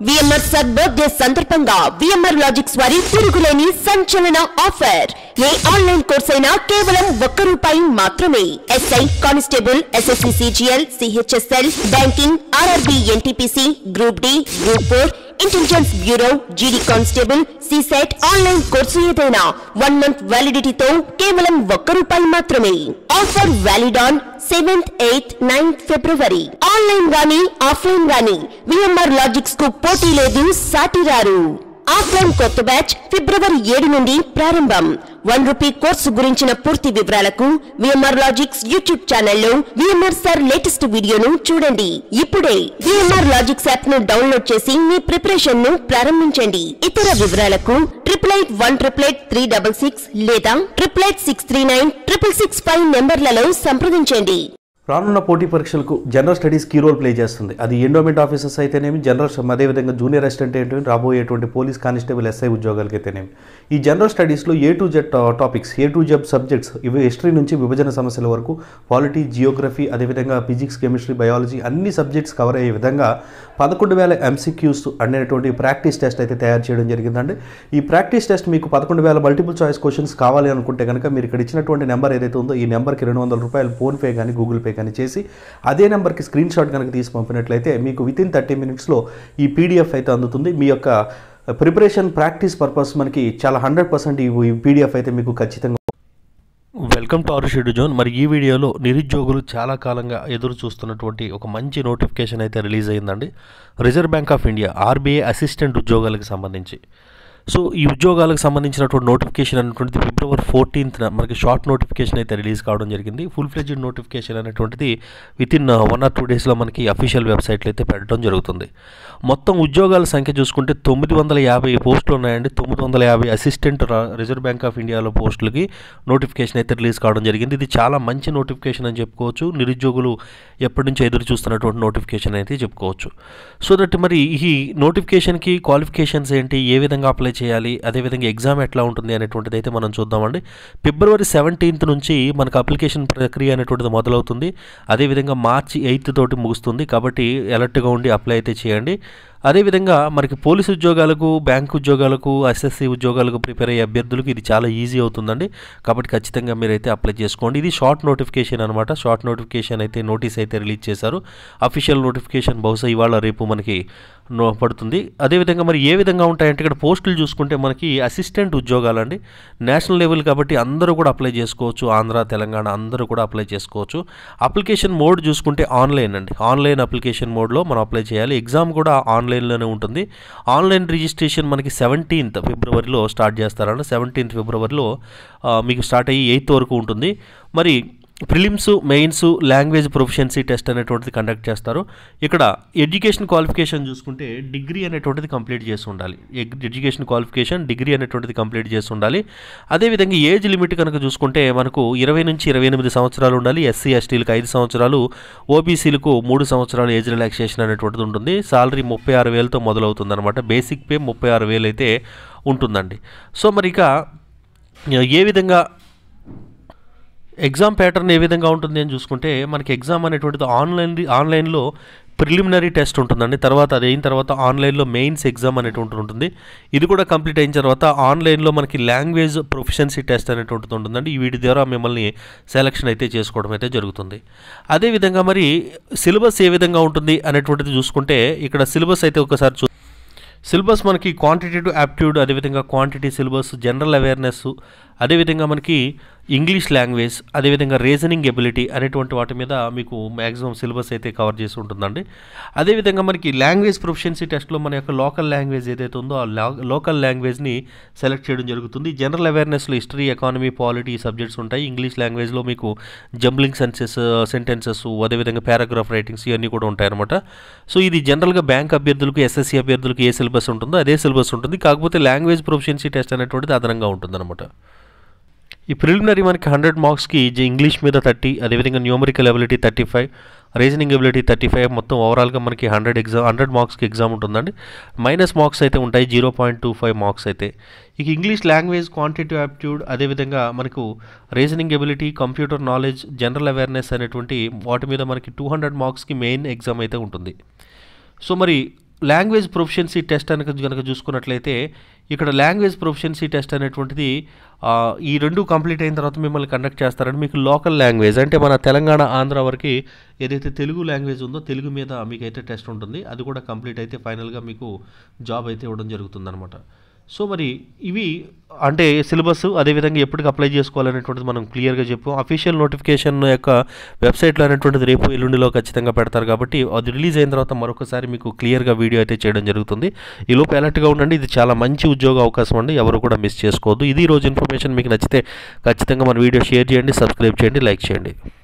VMR sir birthday సందర్భంగా VMR Logics వారి తిరుగులేని సంచలన ఆఫర్ ఏ ఆన్లైన్ కోర్స్ అయినా కేవలం ఒక్క రూపాయి మాత్రమే SI constable SSC CGL CHSL banking RRB NTPC group D group four intelligence bureau GD constable CSET online course ఏదైనా వన్ మంత్ వ్యాలిడిటీతో కేవలం ఒక్క రూపాయి మాత్రమే offer valid on seventh eighth ninth February online గాని ఆఫ్లైన్ గాని విఎంఆర్ లాజిక్స్ కు పోటీ లేదు సాటి రారు ఆఫ్లైన్ కొత్త బ్యాచ్ ఫిబ్రవరి ఏడు నుండి ప్రారంభం వన్ రూపీ కోర్సు గురించిన పూర్తి వివరాలకు విఎంఆర్ లాజిక్స్ యూట్యూబ్ ఛానల్లో విఎంఆర్ సార్ లేటెస్ట్ వీడియోను చూడండి ఇప్పుడే విఎంఆర్ లాజిక్స్ యాప్ ను డౌన్లోడ్ చేసి మీ ప్రిపరేషన్ ను ప్రారంభించండి ఇతర వివరాలకు triple eight one triple eight three double six లేదా triple eight six three nine triple six five నెంబర్లలో సంప్రదించండి రానున్న పోటీ పరీక్షలకు general studies key role play చేస్తుంది అది ఎండోమెంట్ ఆఫీసర్స్ అయితేనేమి జనరల్ అదేవిధంగా జూనియర్ అసిస్టెంట్ ఏంటంటే రాబోయేటువంటి పోలీస్ కానిస్టేబుల్ ఎస్ఐ ఉద్యోగాలకి అయితేనేమి ఈ జనరల్ స్టడీస్లో A to Z topics A to Z subjects ఇవి హిస్టరీ నుంచి విభజన సమస్యల వరకు పాలిటీ జియోగ్రఫీ అదేవిధంగా ఫిజిక్స్ కెమిస్ట్రీ బయాలజీ అన్ని సబ్జెక్ట్స్ కవర్ అయ్యే విధంగా పదకొండు వేల ఎంసీక్యూస్ అనేటువంటి ప్రాక్టీస్ టెస్ట్ అయితే తయారు చేయడం జరిగిందండి ఈ ప్రాక్టీస్ టెస్ట్ మీకు పదకొండు వేల మల్టిపుల్ చాయిస్ క్వశ్చన్స్ కావాలి అనుకుంటే కనుక మీరు ఇక్కడ ఇచ్చినటువంటి నెంబర్ ఏదైతే ఉందో ఈ నెంబర్కి రెండు వందల రూపాయలు ఫోన్పే కానీ గూగుల్ పే కానీ చేసి అదే నెంబర్కి స్క్రీన్ షాట్ కనుక తీసి పంపినట్లయితే మీకు విత్ ఇన్ థర్టీ మినిట్స్లో ఈ పీడిఎఫ్ అయితే అందుతుంది మీ యొక్క ప్రిపరేషన్ ప్రాక్టీస్ పర్పస్ మనకి చాలా హండ్రెడ్ పర్సెంట్ ఈ పీడిఎఫ్ అయితే మీకు ఖచ్చితంగా welcome to our shed zone మరి ఈ వీడియోలో నిరుద్యోగులు చాలా కాలంగా ఎదురు చూస్తున్నటువంటి ఒక మంచి నోటిఫికేషన్ అయితే రిలీజ్ అయిందండి Reserve Bank of India RBI assistant ఉద్యోగాలకు సంబంధించి సో ఈ ఉద్యోగాలకు సంబంధించినటువంటి నోటిఫికేషన్ అనేటువంటిది ఫిబ్రవరి ఫోర్టీన్త్న మనకి షార్ట్ నోటిఫికేషన్ అయితే రిలీజ్ కావడం జరిగింది ఫుల్ ఫ్లెడ్జ్డ్ నోటిఫికేషన్ అనేటువంటిది within one or two డేస్లో మనకి అఫీషియల్ వెబ్సైట్లో అయితే పెట్టడం జరుగుతుంది మొత్తం ఉద్యోగాల సంఖ్య చూసుకుంటే తొమ్మిది వందల యాభై పోస్టులు ఉన్నాయండి తొమ్మిది వందల యాభై అసిస్టెంట్ రిజర్వ్ బ్యాంక్ ఆఫ్ ఇండియాలో పోస్టులకి నోటిఫికేషన్ అయితే రిలీజ్ కావడం జరిగింది ఇది చాలా మంచి నోటిఫికేషన్ అని చెప్పుకోవచ్చు నిరుద్యోగులు ఎప్పటి నుంచో ఎదురు చూస్తున్నటువంటి నోటిఫికేషన్ అయితే చెప్పుకోవచ్చు సో దట్ మరి ఈ నోటిఫికేషన్కి క్వాలిఫికేషన్స్ ఏంటి ఏ విధంగా అప్లై చేయాలి అదేవిధంగా ఎగ్జామ్ ఎట్లా ఉంటుంది అనేటువంటిది అయితే మనం చూద్దామండి ఫిబ్రవరి సెవెంటీన్త్ నుంచి మనకు అప్లికేషన్ ప్రక్రియ అనేటువంటిది మొదలవుతుంది అదేవిధంగా మార్చి ఎయిత్ తోటి ముగుస్తుంది కాబట్టి అలర్ట్గా ఉండి అప్లై అయితే చేయండి అదేవిధంగా మనకి పోలీసు ఉద్యోగాలకు బ్యాంక్ ఉద్యోగాలకు ఎస్ఎస్సి ఉద్యోగాలకు ప్రిపేర్ అయ్యే అభ్యర్థులకు ఇది చాలా ఈజీ అవుతుందండి కాబట్టి ఖచ్చితంగా మీరైతే అప్లై చేసుకోండి ఇది షార్ట్ నోటిఫికేషన్ అనమాట షార్ట్ నోటిఫికేషన్ అయితే నోటీస్ అయితే రిలీజ్ చేశారు అఫీషియల్ నోటిఫికేషన్ బహుశా ఇవాళ రేపు మనకి నో పడుతుంది అదేవిధంగా మరి ఏ విధంగా ఉంటాయంటే ఇక్కడ పోస్టులు చూసుకుంటే మనకి అసిస్టెంట్ ఉద్యోగాలండి నేషనల్ లెవెల్ కాబట్టి అందరూ కూడా అప్లై చేసుకోవచ్చు ఆంధ్ర తెలంగాణ అందరూ కూడా అప్లై చేసుకోవచ్చు అప్లికేషన్ మోడ్ చూసుకుంటే ఆన్లైన్ అండి ఆన్లైన్ అప్లికేషన్ మోడ్లో మనం అప్లై చేయాలి ఎగ్జామ్ కూడా ఆన్లైన్లోనే ఉంటుంది ఆన్లైన్ రిజిస్ట్రేషన్ మనకి సెవెంటీన్త్ ఫిబ్రవరిలో స్టార్ట్ చేస్తారండి సెవెంటీన్త్ ఫిబ్రవరిలో ఆ, మీకు స్టార్ట్ అయ్యి ఎయిత్ వరకు ఉంటుంది మరి prelims mains language proficiency test అనేటువంటిది కండక్ట్ చేస్తారు ఇక్కడ ఎడ్యుకేషన్ క్వాలిఫికేషన్ చూసుకుంటే డిగ్రీ అనేటువంటిది కంప్లీట్ చేసి ఉండాలి ఎగ్- ఎడ్యుకేషన్ క్వాలిఫికేషన్ డిగ్రీ అనేటువంటిది కంప్లీట్ చేసి ఉండాలి అదేవిధంగా ఏజ్ లిమిట్ కనుక చూసుకుంటే మనకు ఇరవై నుంచి ఇరవై ఎనిమిది సంవత్సరాలు ఉండాలి ఎస్సీ ఎస్టీలకు ఐదు సంవత్సరాలు ఓబీసీలకు మూడు సంవత్సరాలు ఏజ్ రిలాక్సేషన్ అనేటువంటిది ఉంటుంది సాలరీ ముప్పై ఆరు వేలతో మొదలవుతుంది అనమాట బేసిక్ పే ముప్పై ఆరు వేలు అయితే ఉంటుందండి సో మరి ఇక ఏ విధంగా ఎగ్జామ్ ప్యాటర్న్ ఏ విధంగా ఉంటుంది అని చూసుకుంటే మనకి ఎగ్జామ్ అనేటువంటిది ఆన్లైన్ ఆన్లైన్లో ప్రిలిమినరీ టెస్ట్ ఉంటుందండి తర్వాత అది అయిన తర్వాత ఆన్లైన్లో మెయిన్స్ ఎగ్జామ్ అనేటువంటిది ఉంటుంది ఇది కూడా కంప్లీట్ అయిన తర్వాత ఆన్లైన్లో మనకి లాంగ్వేజ్ ప్రొఫిషియన్సీ టెస్ట్ అనేటువంటిది ఉంటుందండి ఈ వీటి ద్వారా మిమ్మల్ని సెలక్షన్ అయితే చేసుకోవడం అయితే జరుగుతుంది అదేవిధంగా మరి సిలబస్ ఏ విధంగా ఉంటుంది అనేటువంటిది చూసుకుంటే ఇక్కడ సిలబస్ అయితే ఒకసారి చూ సిలబస్ మనకి క్వాంటిటేటివ్ యాప్ట్యూడ్ అదేవిధంగా క్వాంటిటీ సిలబస్ జనరల్ అవేర్నెస్ అదేవిధంగా మనకి ఇంగ్లీష్ లాంగ్వేజ్ అదేవిధంగా రీజనింగ్ ఎబిలిటీ అనేటువంటి వాటి మీద మీకు మ్యాక్సిమం సిలబస్ అయితే కవర్ చేసి ఉంటుందండి అదేవిధంగా మనకి లాంగ్వేజ్ ప్రొఫిషియన్సీ టెస్ట్లో మన యొక్క లోకల్ లాంగ్వేజ్ ఏదైతే ఉందో ఆ లోకల్ లాంగ్వేజ్ని సెలెక్ట్ చేయడం జరుగుతుంది జనరల్ అవేర్నెస్లో హిస్టరీ ఎకానమీ పాలిటీ సబ్జెక్ట్స్ ఉంటాయి ఇంగ్లీష్ లాంగ్వేజ్లో మీకు జంబ్లింగ్ సెన్సెస్ సెంటెన్సెస్ అదేవిధంగా పారాగ్రాఫ్ రైటింగ్స్ ఇవన్నీ కూడా ఉంటాయన్నమాట సో ఇది జనరల్గా బ్యాంక్ అభ్యర్థులకు ఎస్ఎస్సీ అభ్యర్థులకు ఏ సిలబస్ ఉంటుందో అదే సిలబస్ ఉంటుంది కాకపోతే లాంగ్వేజ్ ప్రొఫిషియన్సీ టెస్ట్ అనేటువంటిది అదనంగా ఉంటుందన్నమాట ఈ ప్రిలిమినరీ మనకి హండ్రెడ్ మార్క్స్కి ఇంగ్లీష్ మీద థర్టీ అదేవిధంగా numerical ability thirty five reasoning ability thirty five మొత్తం ఓవరాల్గా మనకి హండ్రెడ్ ఎగ్జామ్ హండ్రెడ్ మార్క్స్కి ఎగ్జామ్ ఉంటుందండి మైనస్ మార్క్స్ అయితే ఉంటాయి zero point two five marks అయితే ఇక ఇంగ్లీష్ లాంగ్వేజ్ క్వాంటిటివ్ యాప్ట్యూడ్ అదేవిధంగా మనకు reasoning ability computer knowledge general awareness అనేటువంటి వాటి మీద మనకి టూ హండ్రెడ్ మార్క్స్కి మెయిన్ ఎగ్జామ్ అయితే ఉంటుంది సో మరి లాంగ్వేజ్ ప్రొఫిషియన్సీ టెస్ట్ కనుక కనుక చూసుకున్నట్లయితే ఇక్కడ లాంగ్వేజ్ ప్రొఫిషియన్సీ టెస్ట్ అనేటువంటిది ఆ, ఈ రెండు కంప్లీట్ అయిన తర్వాత మిమ్మల్ని కండక్ట్ చేస్తారని మీకు లోకల్ లాంగ్వేజ్ అంటే మన తెలంగాణ ఆంధ్ర వరకు ఏదైతే తెలుగు లాంగ్వేజ్ ఉందో తెలుగు మీద మీకు అయితే టెస్ట్ ఉంటుంది అది కూడా కంప్లీట్ అయితే ఫైనల్గా మీకు జాబ్ అయితే ఇవ్వడం జరుగుతుందన్నమాట సో మరి ఇవి అంటే సిలబస్ అదేవిధంగా ఎప్పటికి అప్లై చేసుకోవాలనేటువంటిది మనం క్లియర్గా చెప్పాం అఫీషియల్ నోటిఫికేషన్ యొక్క వెబ్సైట్లో అనేటువంటిది రేపు ఎల్లుండిలో ఖచ్చితంగా పెడతారు కాబట్టి అది రిలీజ్ అయిన తర్వాత మరొకసారి మీకు క్లియర్గా వీడియో అయితే చేయడం జరుగుతుంది ఈ లోపు అలర్ట్గా ఉండండి ఇది చాలా మంచి ఉద్యోగ అవకాశం అండి ఎవరు కూడా మిస్ చేసుకోవద్దు ఇది ఈ రోజు ఇన్ఫర్మేషన్ మీకు నచ్చితే ఖచ్చితంగా మన వీడియో షేర్ చేయండి సబ్స్క్రైబ్ చేయండి లైక్ చేయండి